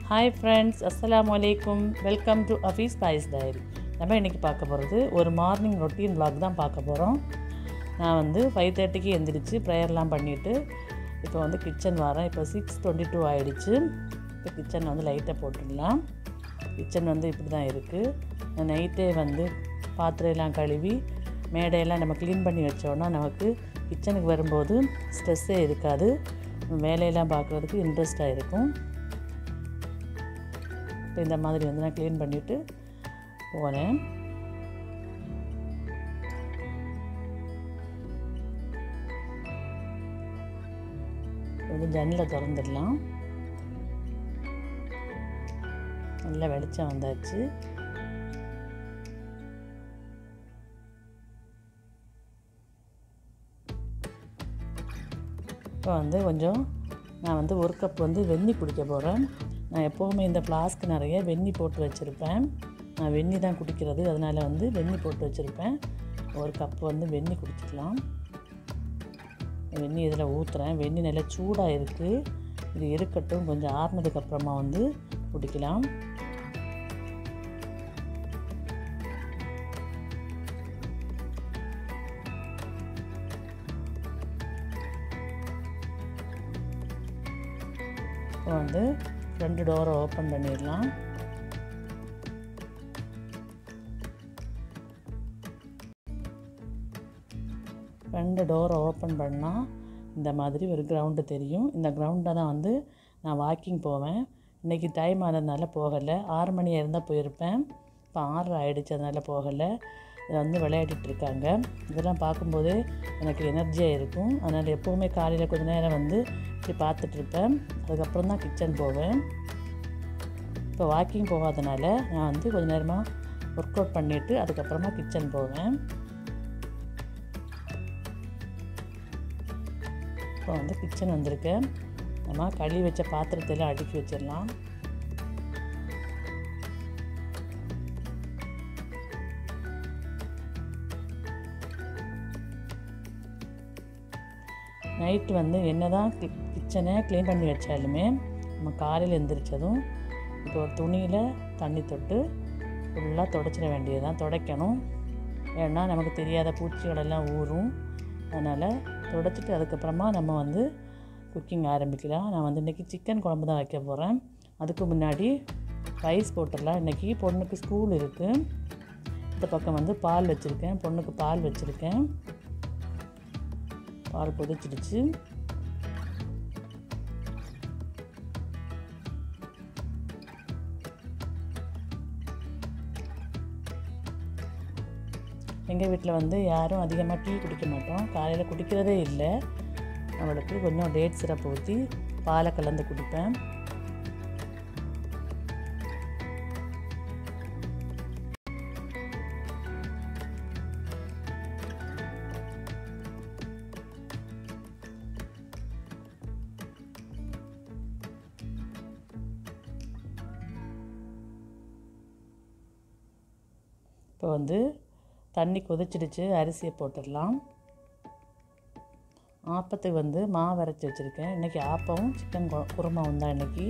hi friends அஸ்ஸலாமு அலைக்கும் welcome to அஃபீஸ் பாய்ஸ் டைரி நம்ம இன்றைக்கி பார்க்க போகிறது ஒரு மார்னிங் ரொட்டீன் vlog தான் பார்க்க போகிறோம் நான் வந்து ஃபைவ் தேர்ட்டிக்கு எந்திரிச்சு ப்ரேயர்லாம் பண்ணிவிட்டு இப்போ வந்து கிச்சன் வரேன் இப்போ சிக்ஸ் டுவெண்ட்டி டூ ஆகிடுச்சு இப்போ கிச்சன் வந்து லைட்டை போட்டுடலாம் கிச்சன் வந்து இப்படி தான் இருக்குது நைட்டே வந்து பாத்திரையெல்லாம் கழுவி மேடையெல்லாம் நம்ம க்ளீன் பண்ணி வச்சோன்னா நமக்கு கிச்சனுக்கு வரும்போது ஸ்ட்ரெஸ்ஸே இருக்காது வேலையெல்லாம் பார்க்குறதுக்கு இன்ட்ரெஸ்ட்டாக இருக்கும் இப்போ இந்த மாதிரி வந்து நான் க்ளீன் பண்ணிவிட்டு போனேன் வந்து ஜன்னலை திறந்துடலாம் நல்லா வெளிச்சம் வந்தாச்சு இப்போ வந்து கொஞ்சம் நான் வந்து ஒரு கப் வந்து வெந்நி குடிக்க போகிறேன் நான் எப்போவுமே இந்த ஃப்ளாஸ்க்கு நிறைய வெந்நி போட்டு வச்சுருப்பேன் நான் வெந்நி தான் குடிக்கிறது அதனால் வந்து வெந்நி போட்டு வச்சுருப்பேன் ஒரு கப் வந்து வெந்நி குடிச்சிக்கலாம் வெந்நி இதில் ஊற்றுறேன் வெந்நி நல்லா சூடாக இருக்குது இது இருக்கட்டும் கொஞ்சம் ஆறுனதுக்கப்புறமா வந்து குடிக்கலாம் இப்போ வந்து ரெண்டு டோரை ஓப்பன் பண்ணிடலாம் ரெண்டு டோரை ஓப்பன் பண்ணால் இந்த மாதிரி ஒரு கிரவுண்டு தெரியும் இந்த கிரவுண்டில் தான் வந்து நான் வாக்கிங் போவேன் இன்றைக்கி டைம் ஆனதுனால போகலை ஆறு மணி இருந்தால் போயிருப்பேன் இப்போ ஆறு ஆகிடுச்சு அதனால் போகலை இதை வந்து விளையாடிட்டு இருக்காங்க இதெல்லாம் பார்க்கும்போது எனக்கு எனர்ஜியாக இருக்கும் அதனால் எப்போவுமே காலையில் கொஞ்ச நேரம் வந்து இப்படி பார்த்துட்ருப்பேன் அதுக்கப்புறம் தான் கிச்சன் போவேன் இப்போ வாக்கிங் போகாதனால நான் வந்து கொஞ்ச நேரமாக ஒர்க் அவுட் பண்ணிவிட்டு அதுக்கப்புறமா கிச்சன் போவேன் இப்போ வந்து கிச்சன் வந்திருக்கேன் நம்ம கழுவி வச்ச பாத்திரத்தெல்லாம் அடுக்கி வச்சிடலாம் நைட்டு வந்து என்ன தான் கிச்சனை க்ளீன் பண்ணி வச்சாலுமே நம்ம காலையில் எந்திரிச்சதும் இப்போ ஒரு துணியில் தண்ணி தொட்டு ஃபுல்லாக தொடச்சிட வேண்டியதுதான் துடைக்கணும் ஏன்னா நமக்கு தெரியாத பூச்சிகளெல்லாம் ஊறும் அதனால் தொடச்சிட்டு அதுக்கப்புறமா நம்ம வந்து குக்கிங் ஆரம்பிக்கலாம் நான் வந்து இன்றைக்கி சிக்கன் குழம்பு தான் வைக்க போகிறேன் அதுக்கு முன்னாடி ரைஸ் போட்டுடலாம் இன்றைக்கி பொண்ணுக்கு ஸ்கூல் இருக்குது இந்த பக்கம் வந்து பால் வச்சுருக்கேன் பொண்ணுக்கு பால் வச்சுருக்கேன் பால் கொதிச்சிடுச்சு எங்கள் வீட்டில் வந்து யாரும் அதிகமாக டீ குடிக்க மாட்டோம் காலையில் குடிக்கிறதே இல்லை அவளுக்கு கொஞ்சம் டேட் சிரப் ஊற்றி பாலை கலந்து குடிப்பேன் இப்போ வந்து தண்ணி கொதிச்சிடுச்சு அரிசியை போட்டுடலாம் ஆப்பத்துக்கு வந்து மாவு அரைச்சி வச்சுருக்கேன் இன்றைக்கி ஆப்பமும் சிக்கன் குருமாவும் தான் இன்றைக்கி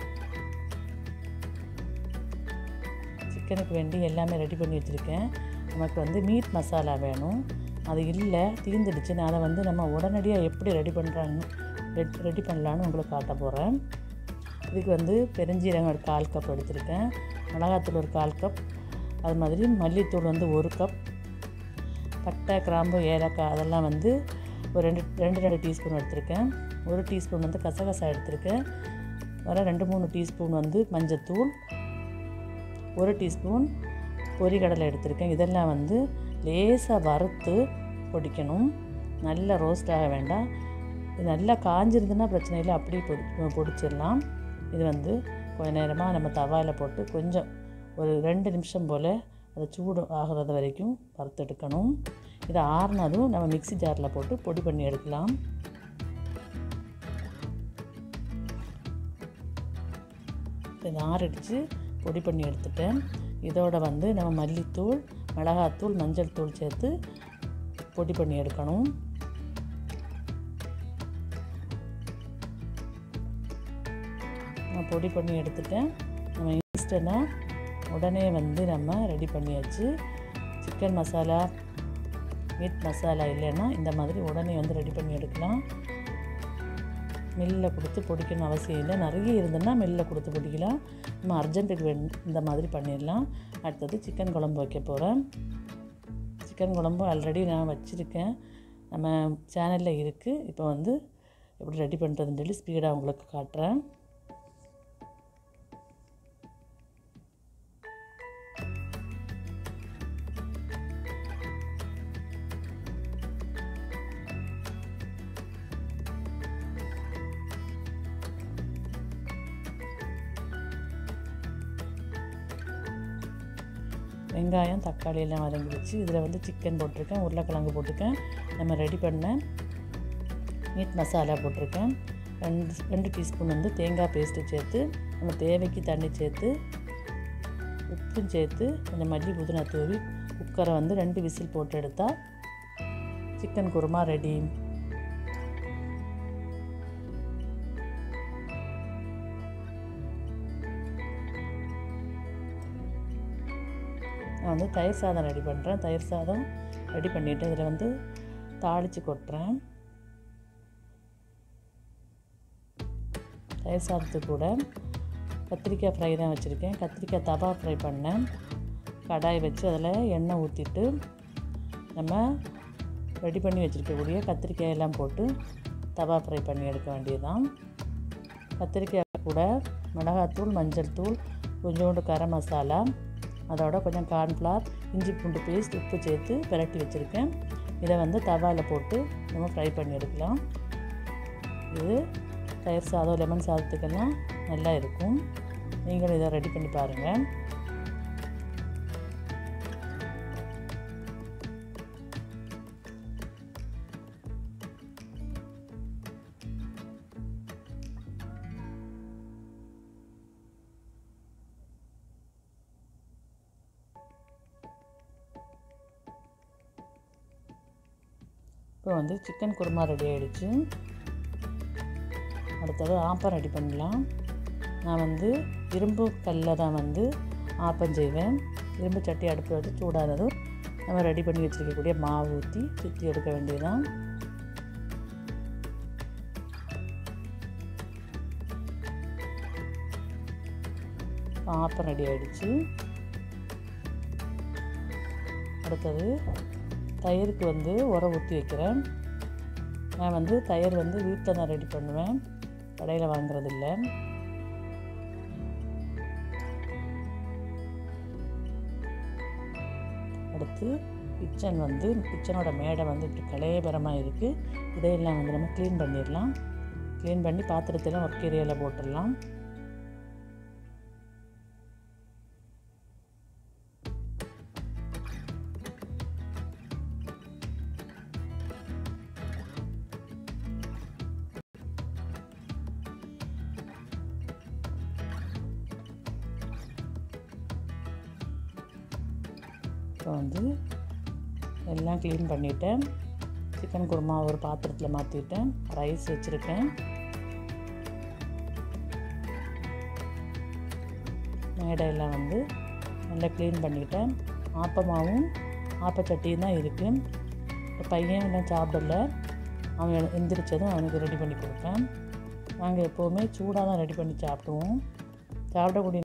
சிக்கனுக்கு வேண்டி எல்லாமே ரெடி பண்ணி வச்சுருக்கேன் நமக்கு வந்து மீட் மசாலா வேணும் அது இல்லை தீர்ந்துடுச்சு நான் அதை வந்து நம்ம உடனடியாக எப்படி ரெடி பண்ணுறாங்க ரெடி பண்ணலான்னு உங்களுக்கு காட்ட போகிறேன் இதுக்கு வந்து பெருஞ்சீரகம் ஒரு கால் கப் எடுத்திருக்கேன் மிளகாத்தூள் ஒரு கால் கப் அது மாதிரி மல்லித்தூள் வந்து ஒரு கப் பட்டை கிராம்பு ஏலக்காய் அதெல்லாம் வந்து ஒரு ரெண்டு ரெண்டு ரெண்டு டீஸ்பூன் எடுத்திருக்கேன் ஒரு டீஸ்பூன் வந்து கசகசா எடுத்திருக்கேன் வர ரெண்டு மூணு டீஸ்பூன் வந்து மஞ்சத்தூள் ஒரு டீஸ்பூன் பொரிகடலை எடுத்திருக்கேன் இதெல்லாம் வந்து லேசாக வறுத்து பொடிக்கணும் நல்லா ரோஸ்ட் ஆக வேண்டாம் இது நல்லா காஞ்சிருந்துன்னா பிரச்சனை இல்லை அப்படியே பொடி பொடிச்சிடலாம் இது வந்து கொஞ்ச நேரமாக நம்ம தவாவில் போட்டு கொஞ்சம் ஒரு ரெண்டு நிமிஷம் போல் அதை சூடு ஆகிறது வரைக்கும் வறுத்தெடுக்கணும் இதை ஆறுனதும் நம்ம மிக்சி ஜாரில் போட்டு பொடி பண்ணி எடுக்கலாம் இதை ஆறடித்து பொடி பண்ணி எடுத்துட்டேன் இதோட வந்து நம்ம மல்லித்தூள் மிளகாத்தூள் மஞ்சள் தூள் சேர்த்து பொடி பண்ணி எடுக்கணும் நான் பொடி பண்ணி எடுத்துட்டேன் நம்ம இன்ஸ்டண்ட்டாக உடனே வந்து நம்ம ரெடி பண்ணியாச்சு சிக்கன் மசாலா மீட் மசாலா இல்லைன்னா இந்த மாதிரி உடனே வந்து ரெடி பண்ணி எடுக்கலாம் மில்லில் கொடுத்து பொடிக்கணும் அவசியம் இல்லை நிறைய இருந்ததுன்னா மில்லில் கொடுத்து பொடிக்கலாம் நம்ம அர்ஜென்ட்டுக்கு வே இந்த மாதிரி பண்ணிடலாம் அடுத்தது சிக்கன் குழம்பு வைக்க போகிறேன் சிக்கன் குழம்பு ஆல்ரெடி நான் வச்சுருக்கேன் நம்ம சேனலில் இருக்குது இப்போ வந்து எப்படி ரெடி பண்ணுறதுன்னு சொல்லி ஸ்பீடாக உங்களுக்கு காட்டுறேன் வெங்காயம் தக்காளி எல்லாம் வதங்கிடுச்சு இதில் வந்து சிக்கன் போட்டிருக்கேன் உருளைக்கிழங்கு போட்டிருக்கேன் நம்ம ரெடி பண்ண மீட் மசாலா போட்டிருக்கேன் ரெண்டு ரெண்டு டீஸ்பூன் வந்து தேங்காய் பேஸ்ட்டு சேர்த்து நம்ம தேவைக்கு தண்ணி சேர்த்து உப்பும் சேர்த்து கொஞ்சம் மல்லி புதினா தூவி குக்கரை வந்து ரெண்டு விசில் போட்டு எடுத்தால் சிக்கன் குருமா ரெடி நான் வந்து தயிர் சாதம் ரெடி பண்ணுறேன் தயிர் சாதம் ரெடி பண்ணிவிட்டு இதில் வந்து தாளித்து கொட்டுறேன் தயிர் சாதத்துக்கு கூட கத்திரிக்காய் ஃப்ரை தான் வச்சுருக்கேன் கத்திரிக்காய் தவா ஃப்ரை பண்ணேன் கடாய் வச்சு அதில் எண்ணெய் ஊற்றிட்டு நம்ம ரெடி பண்ணி வச்சுருக்கக்கூடிய கத்திரிக்காய் எல்லாம் போட்டு தவா ஃப்ரை பண்ணி எடுக்க வேண்டியதுதான் கத்திரிக்காய் கூட மிளகாத்தூள் மஞ்சள் தூள் கொஞ்சோண்டு கரம் மசாலா அதோட கொஞ்சம் கார்ன்ஃப்ளவர் இஞ்சி பூண்டு பேஸ்ட் உப்பு சேர்த்து பிரட்டி வச்சுருக்கேன் இதை வந்து தவாவில் போட்டு நம்ம ஃப்ரை பண்ணி எடுக்கலாம் இது தயிர் சாதம் லெமன் சாதத்துக்கெல்லாம் நல்லா இருக்கும் நீங்களும் இதை ரெடி பண்ணி பாருங்கள் இப்போ வந்து சிக்கன் குருமா ரெடி ஆகிடுச்சு அடுத்தது ஆப்பம் ரெடி பண்ணலாம் நான் வந்து இரும்பு கல்லில் தான் வந்து ஆப்பம் செய்வேன் இரும்பு சட்டி அடுப்பு வச்சு சூடானதும் நம்ம ரெடி பண்ணி வச்சுருக்கக்கூடிய மாவு ஊற்றி சுற்றி எடுக்க வேண்டியதுதான் ஆப்பம் ரெடி ஆகிடுச்சு அடுத்தது தயிருக்கு வந்து உரம் ஊற்றி வைக்கிறேன் நான் வந்து தயிர் வந்து வீட்டில் தான் ரெடி பண்ணுவேன் கடையில் வாங்குறதில்ல அடுத்து கிச்சன் வந்து கிச்சனோட மேடை வந்து இப்படி கலையபரமாக இருக்குது இதையெல்லாம் வந்து நம்ம க்ளீன் பண்ணிடலாம் க்ளீன் பண்ணி பாத்திரத்தெல்லாம் ஒர்க் ஏரியாவில் போட்டுடலாம் இப்போ வந்து எல்லாம் க்ளீன் பண்ணிட்டேன் சிக்கன் குருமா ஒரு பாத்திரத்தில் மாற்றிட்டேன் ரைஸ் வச்சுருக்கேன் மேடையெல்லாம் வந்து நல்லா க்ளீன் பண்ணிட்டேன் ஆப்பமாவும் ஆப்பச்சட்டியும் தான் இருக்குது இப்போ பையன் இன்னும் சாப்பிடல அவன் எந்திரிச்சதும் அவனுக்கு ரெடி பண்ணி கொடுப்பேன் நாங்கள் எப்போவுமே சூடாக தான் ரெடி பண்ணி சாப்பிடுவோம் சாப்பிடக்கூடிய